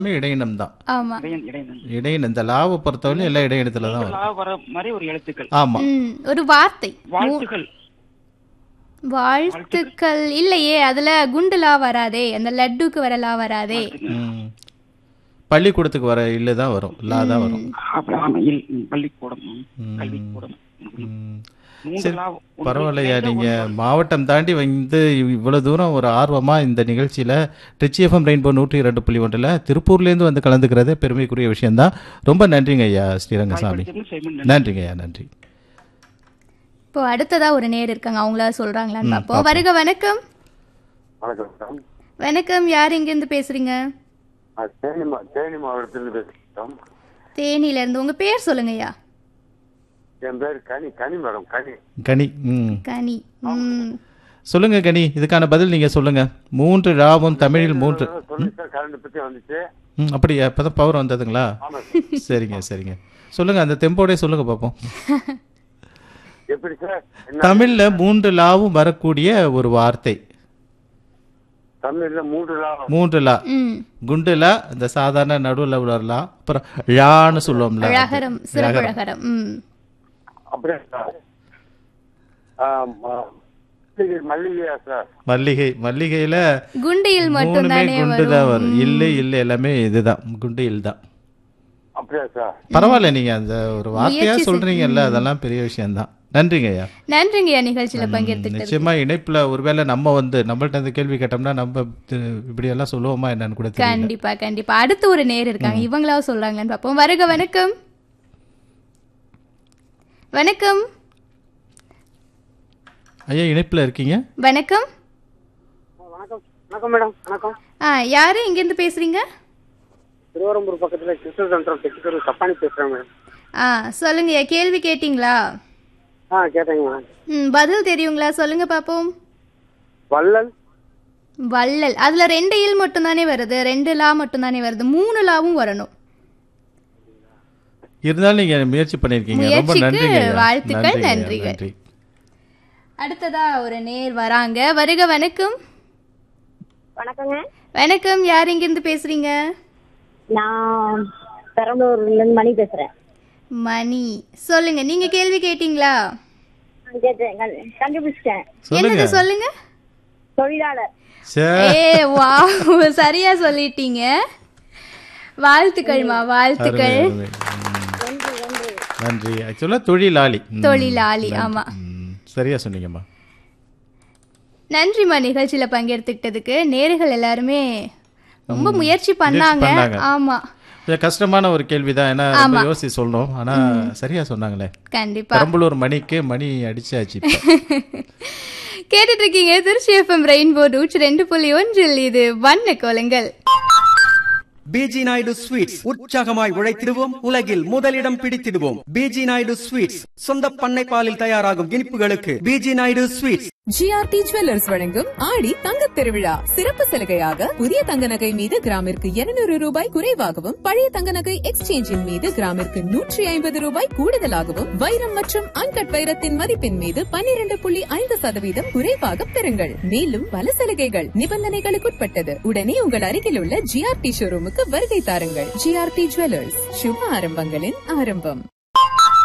இடையினம் தான் ஆமா இடையன் இடையன் இடையினம் இந்த லாவை பொறுத்தவரை எல்லாம் இடையினத்துல தான் வரும் லா வர மாதிரி ஒரு எழுத்துக்கள் ஆமா ம், ஒரு வார்த்தை வாழ்த்துகள் வாழ்த்துக்கள் இல்லையே அதுல குண்டுலா வராதே அந்த லட்டுக்கு வரலா வராதே ம். பள்ளிக்கூடத்துக்கு வர இல்ல தான் வரும் லா தான் வரும் அப்ப ஆமா, இல், ம், பள்ளிக்கூடம் ம், கல்விக்கூடம் ம். ம். மூன்று சரி லா, ஒன்று பரவாயில்லையா இணைந்த நீங்க ஒன்று. மாவட்டம் தாண்டி வந்து இவ்வளவு தூரம் ஒரு ஆர்வமா இந்த நிகழ்ச்சியில ட்ரிச்சி எஃப்எம் ரெயின்போ நூற்றி இரண்டு புள்ளி ஒன்றில் திருப்பூர்லேருந்து வந்து கலந்துக்கிறதே பெருமைக்குரிய விஷயம்தான் ரொம்ப நன்றிங்க ஐயா ஸ்ரீரங்கசாமி வாய்ப்பளித்ததற்கு செய்மன் நன்றி. நன்றிங்க ஐயா நன்றி இப்போ அடுத்ததா ஒரு நேர் இருக்காங்க அவங்களா சொல்றாங்களான்னு பார்ப்போம் வருக வணக்கம் வணக்கம் மேடம் வணக்கம் யார் இங்க இருந்து பேசுறீங்க நான் தேனி மா தேனி மாவட்டத்திலிருந்து பேசுகிறோம் தேனில இருந்து உங்க பேர் சொல்லுங்கய்யா என் பேர் கனி கனி மேடம் கனி கனி ம் கனி ம் சொல்லுங்க கனி இதுக்கான பதில் நீங்க சொல்லுங்க மூன்று ராவும் தமிழில் மூன்று சொல்லி சார் கரண்ட் பற்றி வந்துச்சு ம் அப்படியா இப்பதான் பவர் வந்ததுங்களா ஆமாம் சார் சரிங்க சரிங்க சொல்லுங்க அந்த தெம்போடே சொல்லுங்க பார்ப்போம் எப்படி சார் என்ன தமிழ்ல மூன்று லாவும் வரக்கூடிய ஒரு வார்த்தை தமிழில் மூன்று லாபம் மூன்று லா ம் குண்டுல இந்த சாதாரண நடுவுல உள்ள லா அப்புறம் ழான்னு சொல்லுவோம்ல அது. அழகரம் சிறப்பழகரம் ம் அப்படியே சார் ஆம், ஆ. மல்லிகை மல்லிகையா சார் மல்லிகை மல்லிகையில குண்டியில் மட்டும் மூணுமே தானே குண்டு தான் வரும் வரும் இல்லை இல்லை எல்லாமே இதுதான் குண்டு இல் தான் அப்படியா சார் பரவாயில்ல நீங்க அந்த ஒரு வார்த்தையா முயற்சி சொல்றீங்கல்ல அதெல்லாம் பெரிய விஷயம்தான் நன்றிங்க ஐயா நன்றிங்கய்யா நிகழ்ச்சியில பங்கெடுத்துக்கிட்டது நிச்சயமா இணைப்புல ஒருவேளை நம்ம வந்து நம்மள்ட்ட அந்த கேள்வி கேட்டோம்னா நம்ம தி- இப்படி எல்லாம் சொல்லுவோமா என்னன்னு கூட தெரியல கண்டிப்பா கண்டிப்பா அடுத்து ஒரு நேர் இருக்காங்க இவங்களா சொல்றாங்கன்னு பார்ப்போம் வருக வணக்கம் வணக்கம் ஐயா இணைப்புல இருக்கீங்க வணக்கம் வணக்கம் வணக்கம் மேடம் வணக்கம் ஆ யாரு இங்க இருந்து பேசுறீங்க திருவரம்பூர் பக்கத்தில் கிருஷ்ண சென்டர் தெற்கு சப்பானி பேசுகிறேன் மேடம் ஆ சொல்லுங்கய்யா கேள்வி கேட்டிங்களா ஆ கேட்டேங்க மேடம் ம் பதில் தெரியுங்களா சொல்லுங்க பாப்போம் வள்ளல் வள்ளல் அதுல ரெண்டு இல் மட்டும் தானே வருது ரெண்டு லா மட்டும் தானே வருது மூணு லாவும் வரணும் இருந்தாலும் நீங்க முயற்சி பண்ணிருக்கீங்க ரொம்ப முயற்சிக்கு நன்றிங்க ஐயா. வாழ்த்துக்கள், நன்றிங்க ஐயா, நன்றிகள். நன்றி அடுத்ததா ஒரு நேர் வராங்க வருக வணக்கம் வணக்கங்க வணக்கம் யார் இங்க இருந்து பேசுறீங்க நான் பெரம்பலூர்ல இருந்து மணி பேசுறேன் மணி சொல்லுங்க நீங்க கேள்வி கேட்டீங்களா கேட்டேன் கண்டு- கண்டுபிடிச்சிட்டேன் சொல்லுங்க என்னது சொல்லுங்க தொழிலாளர் சே ஏ வா சரியா சொல்லிட்டீங்க வாழ்த்துக்கள்மா வாழ்த்துக்கள் அருமை, அருமை. ம். நன்றி ஆக்சுவலா தொழிலாளி ம். தொழிலாளி ஆமா ம். சரியா சொன்னீங்கம்மா நன்றிம்மா நிகழ்ச்சியில பங்கெடுத்துக்கிட்டதுக்கு நேர்கள் எல்லாருமே ரொம்ப முயற்சி பண்ணாங்க பண்ணாங்க. ஆமா கொஞ்சம் கஷ்டமான ஒரு கேள்விதான் ஏன்னா ரொம்ப யோசிச்சு சொல்லணும் ஆனா சரியா சொன்னாங்களே கண்டிப்பா பெரம்பலூர் மணிக்கு மணி அடிச்சாச்சு இப்ப. கேட்டுட்டு இருக்கீங்க திருச்சி எஃப்எம் ரெயின்போ நூற்றி ரெண்டு புள்ளி ஒன்றில் இது வண்ண கோலங்கள் பிஜி நாயுடு ஸ்வீட்ஸ் உற்சாகமாய் உழைத்திடுவோம் உலகில் முதலிடம் பிடித்திடுவோம் பிஜி நாயுடு ஸ்வீட்ஸ் சொந்த பண்ணை பாலில் தயாராகும் இனிப்புகளுக்கு PG Naidu sweets GRT jewellers வழங்கும் ஆடி தங்கத் திருவிழா சிறப்பு சலுகையாக புதிய தங்க நகை மீது கிராமிற்கு 200 ரூபாய் குறைவாகவும் பழைய தங்க நகை எக்ஸ்சேஞ்சின் மீது கிராமிற்கு நூற்றி ஐம்பது ரூபாய் கூடுதலாகவும் வைரம் மற்றும் அன்கட் வைரத்தின் மதிப்பின் மீது 12.5% புள்ளி ஐந்து சதவீதம் குறைவாக பெறுங்கள் மேலும் பல சலுகைகள் நிபந்தனைகளுக்குட்பட்டது உடனே உங்கள் அருகில் உள்ள ஜிஆர்டி ஷோரூமுக்கு வருகை தாருங்கள் ஜிஆர்டி ஜுவல்லர்ஸ் சுப ஆரம்பங்களின் ஆரம்பம்